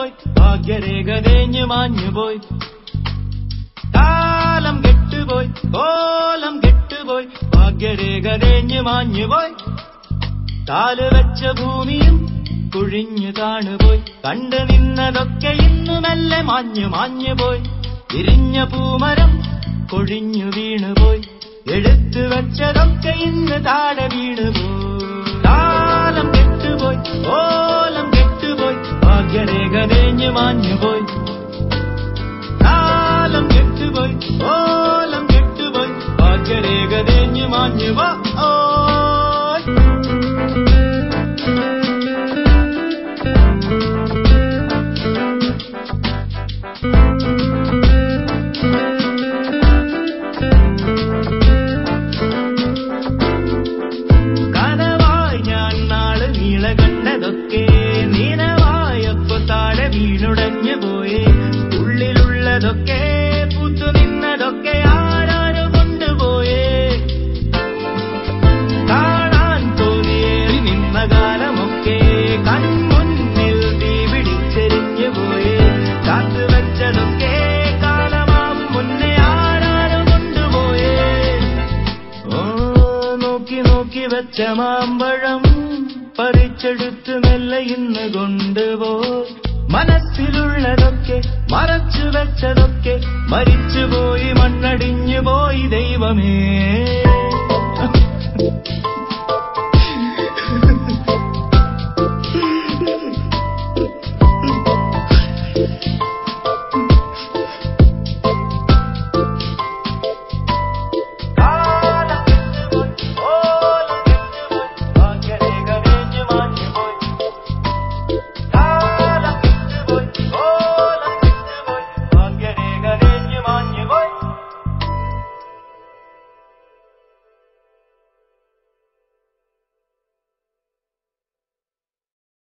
കെട്ടുപോയി ഭാഗ്യരേഖ തേഞ്ഞു മാഞ്ഞുപോയി കാലം കെട്ടുപോയി കോലം കെട്ടുപോയി ഭാഗ്യരേഖ തേഞ്ഞു മാഞ്ഞുപോയി കാല് വെച്ച ഭൂമിയും കുഴിഞ്ഞു താണുപോയി കണ്ടു നിന്നതൊക്കെ ഇന്നു മെല്ലെ മാഞ്ഞു മാഞ്ഞുപോയി വിരിഞ്ഞ പൂമരം കൊഴിഞ്ഞു വീണുപോയി എടുത്തു വെച്ചതൊക്കെ ഇന്ന് താഴെ വീണുപോയി കാലം കെട്ടുപോയി ഓലം കെട്ടുപോയി ഭാഗ്യരേഖ തേഞ്ഞു മാഞ്ഞുപോയി കാലം കെട്ടുപോയി ഓലം കെട്ടുപോയി ഭാഗ്യരേഖ തേഞ്ഞു മാഞ്ഞുപോ കനവായി ഞാൻ നാള് നീള കണ്ടതൊക്കെ നീനവായപ്പോ താഴെ വീണുടഞ്ഞു പോയേ ഉള്ളിലുള്ളതൊക്കെ പൂത്തു നിന്നതൊക്കെ ആരാരോ കൊണ്ടുപോയേ കാണാൻ തോന്നിയേറി നിന്ന കാലമൊക്കെ കൺമുന്നിൽ തീ പിടിച്ചെരിഞ്ഞു പോയേ കാത്തു വെച്ചതൊക്കെ കാലമാവും മുന്നേ ആരാരോ കൊണ്ടുപോയേ ഓ നോക്കി നോക്കി വെച്ച മാമ്പഴം പറിച്ചെടുത്ത് മെല്ലെ ഇന്ന് കൊണ്ടുപോയി മനസ്സിലുള്ളതൊക്കെ മറച്ചു വെച്ചതൊക്കെ മരിച്ചുപോയി മണ്ണടിഞ്ഞു പോയി ദൈവമേ